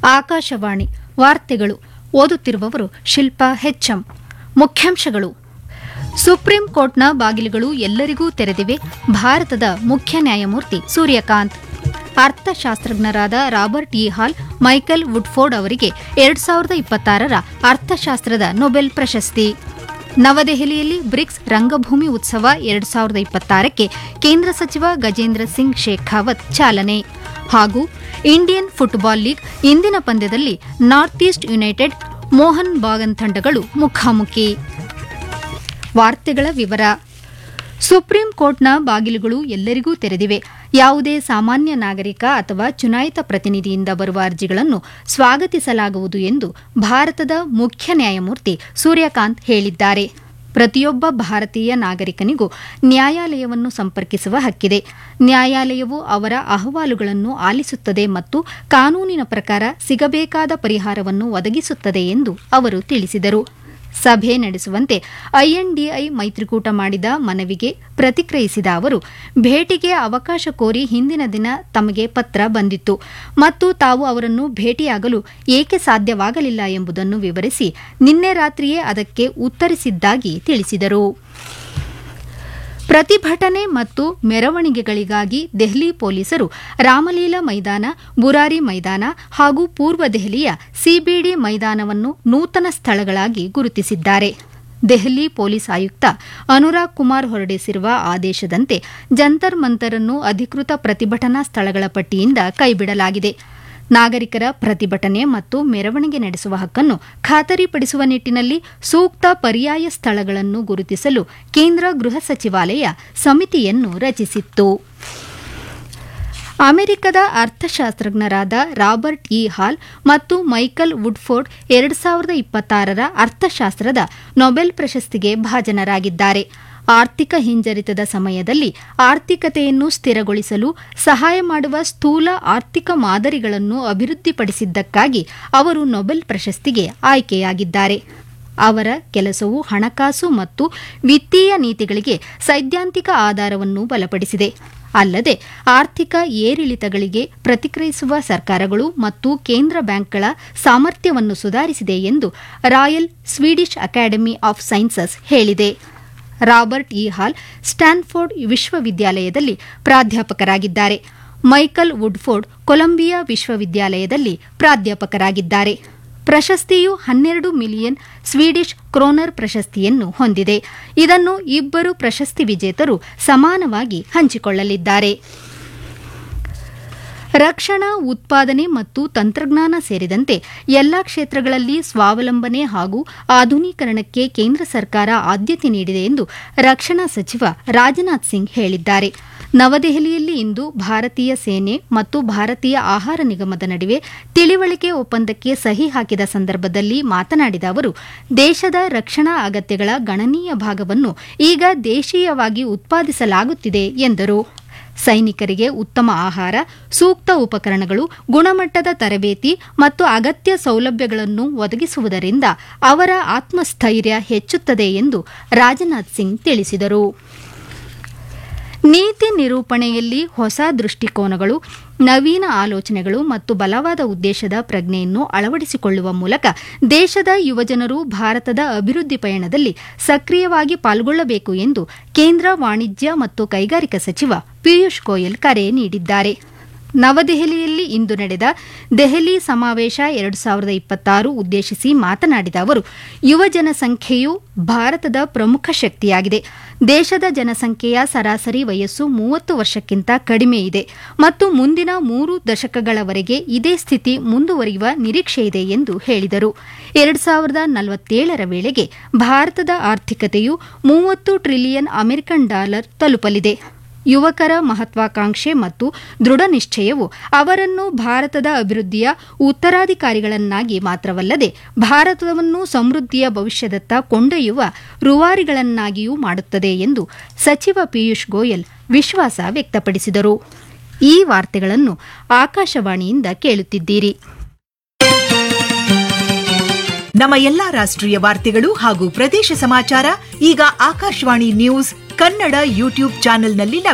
ಆಕಾಶವಾಣಿ ವಾರ್ತೆಗಳು ಓದುತ್ತಿರುವವರು ಶಿಲ್ಪಾ ಹೆಚ್ಎಂ ಮುಖ್ಯಾಂಶಗಳು ಸುಪ್ರೀಂ ಕೋರ್ಟ್ನ ಬಾಗಿಲುಗಳು ಎಲ್ಲರಿಗೂ ತೆರೆದಿವೆ ಭಾರತದ ಮುಖ್ಯ ನ್ಯಾಯಮೂರ್ತಿ ಸೂರ್ಯಕಾಂತ್ ಅರ್ಥಶಾಸ್ತ್ರಜ್ಞರಾದ Robert E Hall Michael Woodford ಅವರಿಗೆ ಎರಡ್ ಸಾವಿರದ ಇಪ್ಪತ್ತಾರರ ಅರ್ಥಶಾಸ್ತ್ರದ ನೊಬೆಲ್ ಪ್ರಶಸ್ತಿ ನವದೆಹಲಿಯಲ್ಲಿ ಬ್ರಿಕ್ಸ್ ರಂಗಭೂಮಿ ಉತ್ಸವ ಎರಡ್ ಸಾವಿರದ ಇಪ್ಪತ್ತಾರಕ್ಕೆ ಕೇಂದ್ರ ಸಚಿವ ಗಜೇಂದ್ರ ಸಿಂಗ್ ಶೇಖಾವತ್ ಚಾಲನೆ ಹಾಗೂ ಇಂಡಿಯನ್ ಫುಟ್ಬಾಲ್ ಲೀಗ್ ಇಂದಿನ ಪಂದ್ಯದಲ್ಲಿ North East United Mohun Bagan ತಂಡಗಳು ಮುಖಾಮುಖಿ ವಾರ್ತೆಗಳ ವಿವರ ಸುಪ್ರೀಂ ಕೋರ್ಟ್ನ ಬಾಗಿಲುಗಳು ಎಲ್ಲರಿಗೂ ತೆರೆದಿವೆ ಯಾವುದೇ ಸಾಮಾನ್ಯ ನಾಗರಿಕ ಅಥವಾ ಚುನಾಯಿತ ಪ್ರತಿನಿಧಿಯಿಂದ ಬರುವ ಅರ್ಜಿಗಳನ್ನು ಸ್ವಾಗತಿಸಲಾಗುವುದು ಎಂದು ಭಾರತದ ಮುಖ್ಯ ನ್ಯಾಯಮೂರ್ತಿ ಸೂರ್ಯಕಾಂತ್ ಹೇಳಿದ್ದಾರೆ ಪ್ರತಿಯೊಬ್ಬ ಭಾರತೀಯ ನಾಗರಿಕನಿಗೂ ನ್ಯಾಯಾಲಯವನ್ನು ಸಂಪರ್ಕಿಸುವ ಹಕ್ಕಿದೆ ನ್ಯಾಯಾಲಯವು ಅವರ ಅಹವಾಲುಗಳನ್ನು ಆಲಿಸುತ್ತದೆ ಮತ್ತು ಕಾನೂನಿನ ಪ್ರಕಾರ ಸಿಗಬೇಕಾದ ಪರಿಹಾರವನ್ನು ಒದಗಿಸುತ್ತದೆ ಎಂದು ಅವರು ತಿಳಿಸಿದರು ಸಭೆ ನಡೆಸುವಂತೆ ಐಎನ್ಡಿಐ ಮೈತ್ರಿಕೂಟ ಮಾಡಿದ ಮನವಿಗೆ ಪ್ರತಿಕ್ರಿಯಿಸಿದ ಅವರು ಭೇಟಿಗೆ ಅವಕಾಶ ಕೋರಿ ಹಿಂದಿನ ದಿನ ತಮಗೆ ಪತ್ರ ಬಂದಿತ್ತು ಮತ್ತು ತಾವು ಅವರನ್ನು ಭೇಟಿಯಾಗಲು ಏಕೆ ಸಾಧ್ಯವಾಗಲಿಲ್ಲ ಎಂಬುದನ್ನು ವಿವರಿಸಿ ನಿನ್ನೆ ರಾತ್ರಿಯೇ ಅದಕ್ಕೆ ಉತ್ತರಿಸಿದ್ದಾಗಿ ತಿಳಿಸಿದರು ಪ್ರತಿಭಟನೆ ಮತ್ತು ಮೆರವಣಿಗೆಗಳಿಗಾಗಿ ದೆಹಲಿ ಪೊಲೀಸರು ರಾಮಲೀಲಾ ಮೈದಾನ ಬುರಾರಿ ಮೈದಾನ ಹಾಗೂ ಪೂರ್ವ ದೆಹಲಿಯ ಸಿಬಿಡಿ ಮೈದಾನವನ್ನು ನೂತನ ಸ್ಥಳಗಳಾಗಿ ಗುರುತಿಸಿದ್ದಾರೆ ದೆಹಲಿ ಪೊಲೀಸ್ ಆಯುಕ್ತ ಅನುರಾಗ್ ಕುಮಾರ್ ಹೊರಡಿಸಿರುವ ಆದೇಶದಂತೆ ಜಂತರ್ ಮಂತರ್ ಅನ್ನು ಅಧಿಕೃತ ಪ್ರತಿಭಟನಾ ಸ್ಥಳಗಳ ಪಟ್ಟಿಯಿಂದ ಕೈಬಿಡಲಾಗಿದೆ ನಾಗರಿಕರ ಪ್ರತಿಭಟನೆ ಮತ್ತು ಮೆರವಣಿಗೆ ನಡೆಸುವ ಹಕ್ಕನ್ನು ಖಾತರಿಪಡಿಸುವ ನಿಟ್ಟಿನಲ್ಲಿ ಸೂಕ್ತ ಪರ್ಯಾಯ ಸ್ಥಳಗಳನ್ನು ಗುರುತಿಸಲು ಕೇಂದ್ರ ಗೃಹ ಸಚಿವಾಲಯ ಸಮಿತಿಯನ್ನು ರಚಿಸಿತ್ತು ಅಮೆರಿಕದ ಅರ್ಥಶಾಸ್ತ್ರಜ್ಞರಾದ ರಾಬರ್ಟ್ ಇ ಹಾಲ್ ಮತ್ತು ಮೈಕಲ್ ವುಡ್ಫೋರ್ಡ್ ಎರಡು ಸಾವಿರದ ಇಪ್ಪತ್ತಾರರ ಅರ್ಥಶಾಸ್ತ್ರದ ನೊಬೆಲ್ ಪ್ರಶಸ್ತಿಗೆ ಭಾಜನರಾಗಿದ್ದಾರೆ ಆರ್ಥಿಕ ಹಿಂಜರಿತದ ಸಮಯದಲ್ಲಿ ಆರ್ಥಿಕತೆಯನ್ನು ಸ್ಥಿರಗೊಳಿಸಲು ಸಹಾಯ ಮಾಡುವ ಸ್ಥೂಲ ಆರ್ಥಿಕ ಮಾದರಿಗಳನ್ನು ಅಭಿವೃದ್ಧಿಪಡಿಸಿದ್ದಕ್ಕಾಗಿ ಅವರು ನೊಬೆಲ್ ಪ್ರಶಸ್ತಿಗೆ ಆಯ್ಕೆಯಾಗಿದ್ದಾರೆ ಅವರ ಕೆಲಸವು ಹಣಕಾಸು ಮತ್ತು ವಿತ್ತೀಯ ನೀತಿಗಳಿಗೆ ಸೈದ್ಧಾಂತಿಕ ಆಧಾರವನ್ನು ಬಲಪಡಿಸಿದೆ ಅಲ್ಲದೆ ಆರ್ಥಿಕ ಏರಿಳಿತಗಳಿಗೆ ಪ್ರತಿಕ್ರಿಯಿಸುವ ಸರ್ಕಾರಗಳು ಮತ್ತು ಕೇಂದ್ರ ಬ್ಯಾಂಕ್ಗಳ ಸಾಮರ್ಥ್ಯವನ್ನು ಸುಧಾರಿಸಿದೆ ಎಂದು Royal Swedish Academy of Sciences ಹೇಳಿದೆ ರಾಬರ್ಟ್ ಇ ಹಾಲ್ ಸ್ಟ್ಯಾನ್ಫೋರ್ಡ್ ವಿಶ್ವವಿದ್ಯಾಲಯದಲ್ಲಿ ಪ್ರಾಧ್ಯಾಪಕರಾಗಿದ್ದಾರೆ ಮೈಕಲ್ ವುಡ್ಫೋರ್ಡ್ ಕೊಲಂಬಿಯಾ ವಿಶ್ವವಿದ್ಯಾಲಯದಲ್ಲಿ ಪ್ರಾಧ್ಯಾಪಕರಾಗಿದ್ದಾರೆ ಪ್ರಶಸ್ತಿಯು ಹನ್ನೆರಡು ಮಿಲಿಯನ್ ಸ್ವೀಡಿಷ್ ಕ್ರೋನರ್ ಪ್ರಶಸ್ತಿಯನ್ನು ಹೊಂದಿದೆ ಇದನ್ನು ಇಬ್ಬರು ಪ್ರಶಸ್ತಿ ವಿಜೇತರು ಸಮಾನವಾಗಿ ಹಂಚಿಕೊಳ್ಳಲಿದ್ದಾರೆ ರಕ್ಷಣಾ ಉತ್ಪಾದನೆ ಮತ್ತು ತಂತ್ರಜ್ಞಾನ ಸೇರಿದಂತೆ ಎಲ್ಲಾ ಕ್ಷೇತ್ರಗಳಲ್ಲಿ ಸ್ವಾವಲಂಬನೆ ಹಾಗೂ ಆಧುನೀಕರಣಕ್ಕೆ ಕೇಂದ್ರ ಸರ್ಕಾರ ಆದ್ಯತೆ ನೀಡಿದೆ ಎಂದು ರಕ್ಷಣಾ ಸಚಿವ ರಾಜನಾಥ್ ಸಿಂಗ್ ಹೇಳಿದ್ದಾರೆ ನವದೆಹಲಿಯಲ್ಲಿ ಇಂದು ಭಾರತೀಯ ಸೇನೆ ಮತ್ತು ಭಾರತೀಯ ಆಹಾರ ನಿಗಮದ ನಡುವೆ ತಿಳಿವಳಿಕೆ ಒಪ್ಪಂದಕ್ಕೆ ಸಹಿ ಹಾಕಿದ ಸಂದರ್ಭದಲ್ಲಿ ಮಾತನಾಡಿದ ಅವರು ದೇಶದ ರಕ್ಷಣಾ ಅಗತ್ಯಗಳ ಗಣನೀಯ ಭಾಗವನ್ನು ಈಗ ದೇಶೀಯವಾಗಿ ಉತ್ಪಾದಿಸಲಾಗುತ್ತಿದೆ ಎಂದರು ಸೈನಿಕರಿಗೆ ಉತ್ತಮ ಆಹಾರ ಸೂಕ್ತ ಉಪಕರಣಗಳು ಗುಣಮಟ್ಟದ ತರಬೇತಿ ಮತ್ತು ಅಗತ್ಯ ಸೌಲಭ್ಯಗಳನ್ನು ಒದಗಿಸುವುದರಿಂದ ಅವರ ಆತ್ಮಸ್ಥೈರ್ಯ ಹೆಚ್ಚುತ್ತದೆ ಎಂದು ರಾಜನಾಥ್ ಸಿಂಗ್ ತಿಳಿಸಿದರು ನೀತಿ ನಿರೂಪಣೆಯಲ್ಲಿ ಹೊಸ ದೃಷ್ಟಿಕೋನಗಳು ನವೀನ ಆಲೋಚನೆಗಳು ಮತ್ತು ಬಲವಾದ ಉದ್ದೇಶದ ಪ್ರಜ್ಞೆಯನ್ನು ಅಳವಡಿಸಿಕೊಳ್ಳುವ ಮೂಲಕ ದೇಶದ ಯುವಜನರು ಭಾರತದ ಅಭಿವೃದ್ಧಿ ಪಯಣದಲ್ಲಿ ಸಕ್ರಿಯವಾಗಿ ಪಾಲ್ಗೊಳ್ಳಬೇಕು ಎಂದು ಕೇಂದ್ರ ವಾಣಿಜ್ಯ ಮತ್ತು ಕೈಗಾರಿಕಾ ಸಚಿವ ಪಿಯೂಷ್ ಗೋಯಲ್ ಕರೆ ನೀಡಿದ್ದಾರೆ ನವದೆಹಲಿಯಲ್ಲಿ ಇಂದು ನಡೆದ ದೆಹಲಿ ಸಮಾವೇಶ ಎರಡು ಸಾವಿರದ ಇಪ್ಪತ್ತಾರು ಉದ್ದೇಶಿಸಿ ಮಾತನಾಡಿದ ಅವರು ಯುವ ಜನಸಂಖ್ಯೆಯು ಭಾರತದ ಪ್ರಮುಖ ಶಕ್ತಿಯಾಗಿದೆ ದೇಶದ ಜನಸಂಖ್ಯೆಯ ಸರಾಸರಿ ವಯಸ್ಸು ಮೂವತ್ತು ವರ್ಷಕ್ಕಿಂತ ಕಡಿಮೆ ಇದೆ ಮತ್ತು ಮುಂದಿನ ಮೂರು ದಶಕಗಳವರೆಗೆ ಇದೇ ಸ್ಥಿತಿ ಮುಂದುವರಿಯುವ ನಿರೀಕ್ಷೆಯಿದೆ ಎಂದು ಹೇಳಿದರು ಎರಡು ಸಾವಿರದ ನಲವತ್ತೇಳರ ವೇಳೆಗೆ ಭಾರತದ ಆರ್ಥಿಕತೆಯು ಮೂವತ್ತು ಟ್ರಿಲಿಯನ್ ಅಮೆರಿಕನ್ ಡಾಲರ್ ತಲುಪಲಿದೆ ಯುವಕರ ಮಹತ್ವಾಕಾಂಕ್ಷೆ ಮತ್ತು ದೃಢ ನಿಶ್ಚಯವು ಅವರನ್ನು ಭಾರತದ ಅಭಿವೃದ್ಧಿಯ ಉತ್ತರಾಧಿಕಾರಿಗಳನ್ನಾಗಿ ಮಾತ್ರವಲ್ಲದೆ ಭಾರತವನ್ನು ಸಮೃದ್ಧಿಯ ಭವಿಷ್ಯದತ್ತ ಕೊಂಡೊಯ್ಯುವ ರೂವಾರಿಗಳನ್ನಾಗಿಯೂ ಮಾಡುತ್ತದೆ ಎಂದು ಸಚಿವ ಪಿಯೂಷ್ ಗೋಯಲ್ ವಿಶ್ವಾಸ ವ್ಯಕ್ತಪಡಿಸಿದರು ಈ ವಾರ್ತೆಗಳನ್ನು ಆಕಾಶವಾಣಿಯಿಂದ ಕೇಳುತ್ತಿದ್ದೀರಿ ನಮ್ಮ ಎಲ್ಲಾ ರಾಷ್ಟ್ರೀಯ ವಾರ್ತೆಗಳು ಹಾಗೂ ಪ್ರದೇಶ ಸಮಾಚಾರ ಈಗ ಆಕಾಶವಾಣಿ ನ್ಯೂಸ್ ಕನ್ನಡ ಯೂಟ್ಯೂಬ್ ಚಾನೆಲ್ನಲ್ಲಿ ಲಭ್ಯ